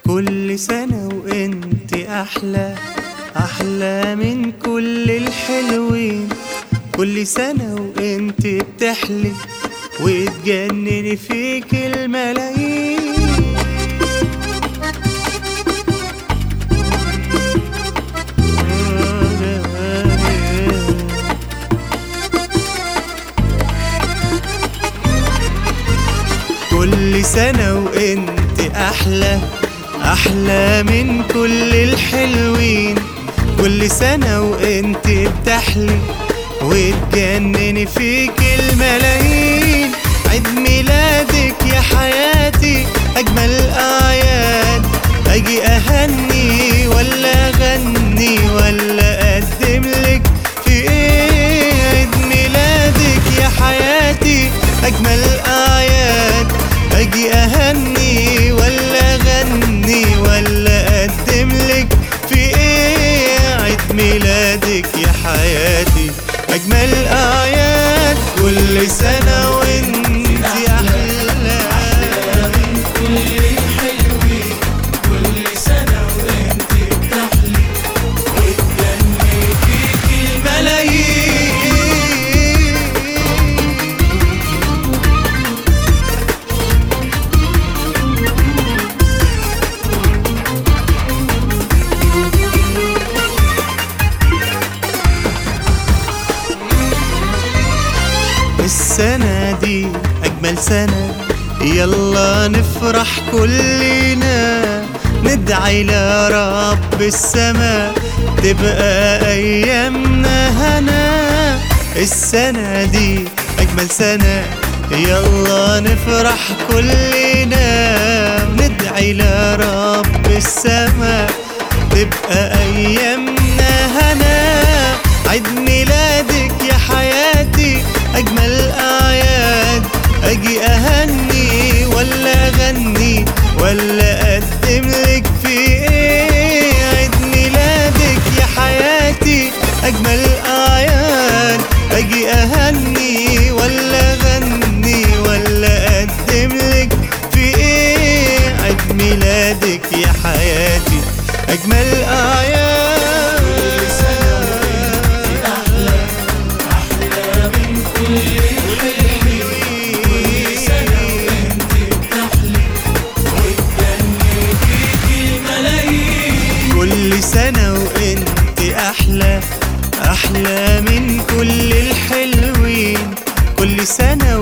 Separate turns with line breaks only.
كل سنة وانت أحلى أحلى من كل الحلوين كل سنة وانت بتحلي وتجنني فيك الملايين كل سنة وانت أحلى أحلى من كل الحلوين كل سنة وانت بتحلي وتجنني فيك الملايين عيد ميلادك يا حياتي أجمل أعياد أجي أهني ولا أغني ولا أقدم لك في إيه عيد ميلادك يا حياتي أجمل أعياد أجي أهني ولا أغني ولا أقدم لك في إيه عيد ميلادك يا حياتي أجمل أعياد كل سنة وأنت أحلى ملايين السنة دي أجمل سنة يلا نفرح كلنا ندعي لرب السما تبقى أيامنا هنا السنة دي أجمل سنة يلا نفرح كلنا ندعي لرب السما تبقى أيامنا هنا عيد ميلادك يا حياتي أجمل أعياد أجي أهني ولا أغني ولا أقدم لك في إيه عيد ميلادك يا حياتي أجمل أعياد أجي أهني ولا أغني ولا أقدم لك في إيه عيد ميلادك يا حياتي أجمل أعياد كل سنة وانت أحلى أحلى من كل الحلوين كل سنة